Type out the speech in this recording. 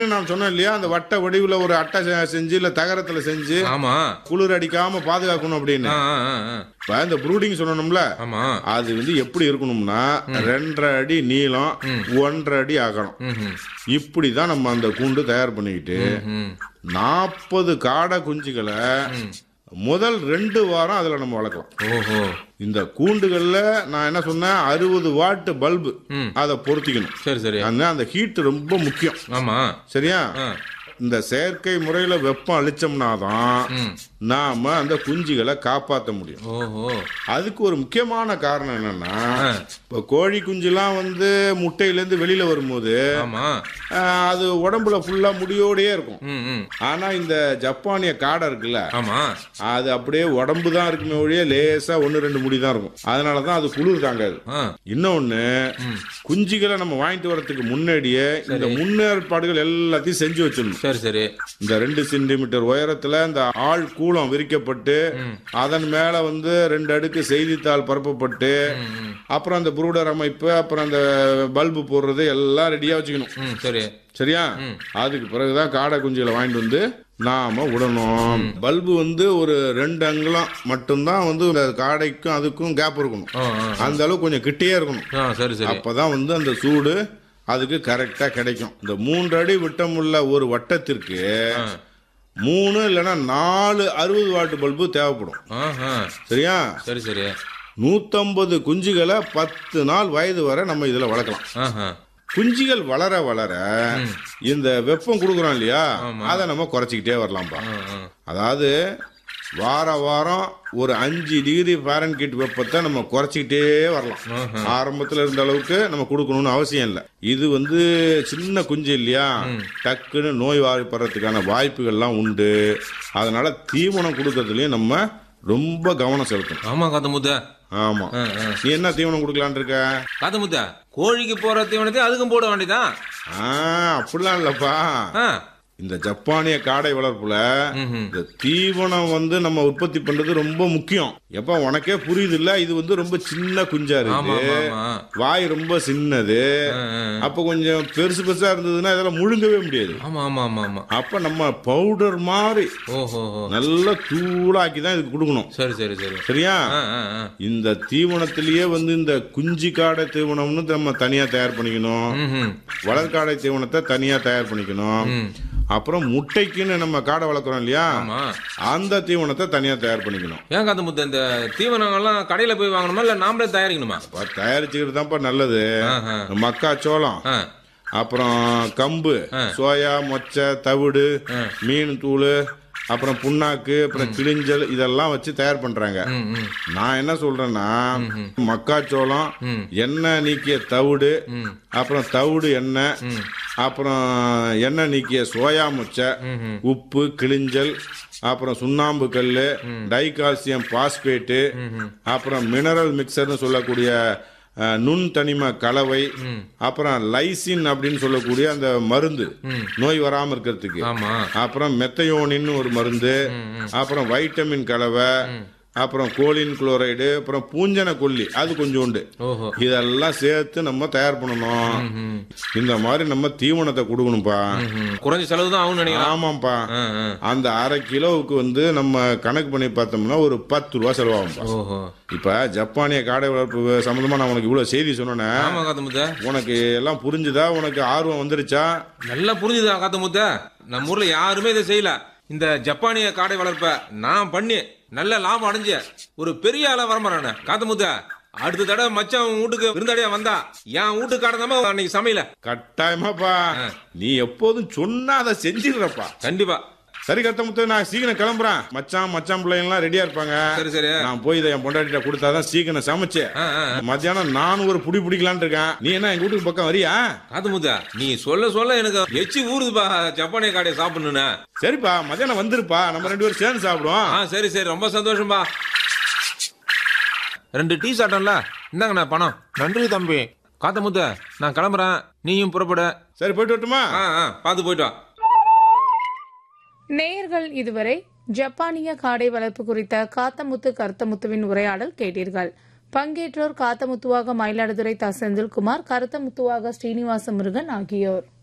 நான் சொன்னேன் இல்லையா அந்த வட்ட வடிவுல ஒரு அட்டை செ- செஞ்சு இல்ல தகரத்துல செஞ்சு ஆமா குளிர் அடிக்காம பாதுகாக்கணும் அப்படின்னு ஆ, ஆ, ஆ, ஆ. இப்ப இந்த ப்ரூடிங் சொன்னோம்ல ஆமா அது வந்து எப்படி இருக்கணும்னா ரெண்டரை அடி நீளம் ஒன்றரை அடி அகலம் ம்ஹும். இப்படிதான் நம்ம அந்த கூண்டு தயார் பண்ணிக்கிட்டு ம். நாற்பது காடை குஞ்சுகளை முதல் ரெண்டு வாரம் அதுல நம்ம வளர்க்கலாம் ஓஹோ இந்த கூண்டுகள்ல நான் என்ன சொன்னேன் அறுபது வாட் பல்பு ம். அதை பொருத்திக்கணும் சரி சரி அந்த அந்த ஹீட் ரொம்ப முக்கியம் ஆமா சரியா ஆ. இந்த செயற்கை முறையில வெப்பம் அளிச்சோம்னா தான் ம். நாம அந்த குஞ்சுகளை காப்பாற்ற முடியும் ஓஹோ அதுக்கு ஒரு முக்கியமான காரணம் என்னன்னா ஆ. இப்போ கோழி குஞ்சுலாம் வந்து முட்டையிலேருந்து வெளியில வரும்போது ஆமா ஆஹ், அது உடம்புல ஃபுல்லா முடியோடயே இருக்கும் ம் ம் ஆனா இந்த ஜப்பானிய காடை இருக்குல்ல ஆமா அது அப்படியே உடம்பு தான் இருக்குமே ஒழிய லேசா ஒன்று ரெண்டு முடி தான் இருக்கும் அதனால தான் அது குளிர் தாங்காது ஆ இன்னொன்னு குஞ்சுகளை நம்ம வாங்கிட்டு வரதுக்கு முன்னாடியே இந்த முன்னேற்பாடுகள் எல்லாத்தையும் செஞ்சு வச்சிடணும் சரி சரி இந்த ரெண்டு சென்டிமீட்டர் உயரத்துல இந்த ஆள் கூலம் விரிக்கப்பட்டு அதன் மேல வந்து ரெண்டு அடுக்கு செய்தித்தாள் பரப்பப்பட்டு அப்புறம் அந்த ப்ரூடர் அமைப்பு அப்புறம் அந்த பல்பு போடுறது எல்லாம் ரெடியா வச்சுக்கணும் ம் சரி சரியா அதுக்கு பிறகுதான் காடை குஞ்சுகளை வாங்கிட்டு வந்து நாம விடணும் பல்பு வந்து ஒரு ரெண்டு அங்குலம் மட்டும்தான் வந்து இந்த காடைக்கும் அதுக்கும் கேப் இருக்கணும் ஆ ஆ. அந்த அளவுக்கு கொஞ்சம் கிட்டே இருக்கணும் ஆ சரி சரி அப்பதான் வந்து அந்த சூடு அதுக்கு கரெக்டா கிடைக்கும் இந்த மூன்று அடி விட்டமுள்ள ஒரு வட்டத்திற்கு ஆ. மூணு இல்லைன்னா நாலு அறுபது வாட்டு பல்பு தேவைப்படும் ஆஹா சரியா சரி சரி நூத்தம்பது குஞ்சுகளை பத்து நாள் வயது வரை நம்ம இதுல வளர்க்கலாம் ஆஹா குஞ்சுகள் வளர வளர இந்த வெப்பம் கொடுக்குறோம் இல்லையா அதை நம்ம குறைச்சிக்கிட்டே வரலாம்ப்பா ஆ, ஆ. அதாவது வார வாரம் ஒரு அஞ்சு டிகிரி ஃபாரன்கீட் வெப்பத்தை நம்ம குறைச்சிக்கிட்டே வரலாம் ஆரம்பத்துல இருந்த அளவுக்கு நம்ம கொடுக்கணும்னு அவசியம் இல்லை இது வந்து சின்ன குஞ்சு இல்லையா டக்குன்னு நோய் வாய்ப்படுறதுக்கான வாய்ப்புகள்லாம் உண்டு அதனால தீவனம் கொடுக்கறதுலயும் நம்ம ரொம்ப கவனம் செலுத்தணும் ஆமா காத்த முத்த ஆமா ஆ, ஆ. நீ என்ன தீவனம் கொடுக்கலான் இருக்க காத்த முத்த கோழிக்கு போற தீவனத்தை அதுக்கும் போட வேண்டியதான் ஆ அப்படிலாம் இல்லப்பா ஆ இந்த ஜப்பானிய காடை வளர்ப்புல ம்ஹும். இந்த தீவனம் வந்து நம்ம உற்பத்தி பண்றது ரொம்ப முக்கியம் எப்ப உனக்கே புரியுது இல்ல இது வந்து ரொம்ப சின்ன குஞ்சா ஆமா இருக்கு ஆமா ஆமா வாய் ரொம்ப சின்னது ஆ, ஆ. அப்ப கொஞ்சம் பெருசு பெருசா இருந்ததுன்னா இதெல்லாம் முழுங்கவே முடியாது ஆமா ஆமா ஆமா ஆமா அப்ப நம்ம பவுடர் மாதிரி ஓஹோ ஓ. நல்லா தூளாக்கி தான் இதுக்கு கொடுக்கணும் சரி சரி சரி சரியா ஆ ஆ ஆ இந்த தீவனத்திலேயே வந்து இந்த குஞ்சு காடை தீவனம்னு நம்ம தனியா தயார் பண்ணிக்கணும் ம்ஹும். வளர்காடை தீவனத்தை தனியா தயார் பண்ணிக்கணும் ம். அப்புறம் முட்டைக்குன்னு நம்ம காடை வளர்க்குறோம் இல்லையா ஆமா அந்த தீவனத்தை தனியா தயார் பண்ணிக்கணும் ஏன் காத்த முத்த இந்த தீவனங்கள்லாம் கடையில போய் வாங்கணுமா இல்ல நாமளே தயாரிக்கணுமா அப்ப தயாரிச்சுக்கிறது தான்ப்பா நல்லது ஆஹா. மக்காச்சோளம் ஆ அப்புறம் கம்பு சோயா மொச்சை தவிடு மீன் தூள் அப்புறம் புண்ணாக்கு அப்புறம் கிளிஞ்சல் இதெல்லாம் வச்சு தயார் பண்றாங்க ம் ம் நான் என்ன சொல்றேன்னா மக்காச்சோளம் எண்ணெய் நீக்கிய தவிடு அப்புறம் தவிடு எண்ணெய் அப்புறம் எண்ணெய் நீக்கிய சோயா முச்சை உப்பு கிளிஞ்சல் அப்புறம் சுண்ணாம்பு கல் டைகால்சியம் பாஸ்பேட்டு அப்புறம் மினரல் மிக்சர்னு சொல்லக்கூடிய அஹ், நுண் தனிம கலவை அப்புறம் லைசின் அப்படின்னு சொல்லக்கூடிய அந்த மருந்து நோய் வராம இருக்கிறதுக்கு ஆமா அப்புறம் மெத்தையோனின்னு ஒரு மருந்து அப்புறம் வைட்டமின் கலவை அப்புறம் கோலின் குளோரைடு அப்புறம் பூஞ்சன கொல்லி அது கொஞ்சோண்டு ஓஹோ இதெல்லாம் சேர்த்து நம்ம தயார் பண்ணணும் இந்த மாதிரி நம்ம தீவனத்தை கொடுக்கணும்ப்பா ம். குறைஞ்ச செலவு தான் ஆகும்னு நினைக்கிறேன் ஆமாப்பா ஆ, ஆ. அந்த அரை கிலோவுக்கு வந்து நம்ம கணக்கு பண்ணி பார்த்தோம்னா ஒரு பத்து ரூபா செலவாகும்பா ஓஹோ இப்ப ஜப்பானிய காடை வளர்ப்பு சம்பந்தமா நான் உனக்கு இவ்வளவு செய்தி சொன்னேன் ஆமா காத்த முத்த உனக்கு எல்லாம் புரிஞ்சுதா உனக்கு ஆர்வம் வந்துருச்சா நல்லா புரிஞ்சுதா காத்த முத்த நம்ம ஊர்ல யாருமே இதை செய்யல இந்த ஜப்பானிய காடை வளர்ப்ப நான் பண்ணி நல்ல லாபம் அடைஞ்சு ஒரு பெரிய ஆளா வரமாறானே காத்த முத்த அடுத்த தடவை மச்சான் உன் வீட்டுக்கு விருந்தாடியா வந்தா என் வீட்டுக்கு காடந்தாம அன்னைக்கு சமையல கட்டாயமாப்பா நீ எப்போதும் சொன்னா அதை செஞ்சிடுறப்பா கண்டிப்பா சரி கத்தமுத்து நான் சீக்கிரம் கிளம்புறேன் மச்சான் மச்சான் பிள்ளைங்க எல்லாம் ரெடியா இருப்பாங்க சரி சரி நான் போய் இதை என் பொண்டாட்டிட்ட கொடுத்தாதான் சீக்கிரம் சமைச்சு ஆ, ஆ. மத்தியானம் நானும் ஒரு புடி பிடிக்கலான்னு இருக்கேன் நீ என்ன எங்க வீட்டுக்கு பக்கம் வரியா காத்து முத்த நீ சொல்ல சொல்ல எனக்கு எச்சி ஊறுதுப்பா ஜப்பானிய காடையை சாப்பிடணுன்னு சரிப்பா மத்தியானம் வந்துருப்பா நம்ம ரெண்டு பேரும் சேர்ந்து சாப்பிடுவோம் ஆ சரி சரி ரொம்ப சந்தோஷம்பா ரெண்டு டீ சாப்பிட்டோம்ல இந்தாங்கண்ணா பணம் நன்றி தம்பி காத்த முத்த நான் கிளம்புறேன் நீயும் புறப்பட சரி போயிட்டு வரட்டுமா ஆ ஆ பார்த்து போயிட்டு வா நேயர்கள் இதுவரை ஜப்பானிய காடை வளர்ப்பு குறித்த காத்தமுத்து கருத்தமுத்துவின் உரையாடல் கேட்டீர்கள் பங்கேற்றோர் காத்தமுத்துவாக மயிலாடுதுறை த செந்தில்குமார் கருத்தமுத்துவாக ஸ்ரீனிவாச முருகன் ஆகியோர்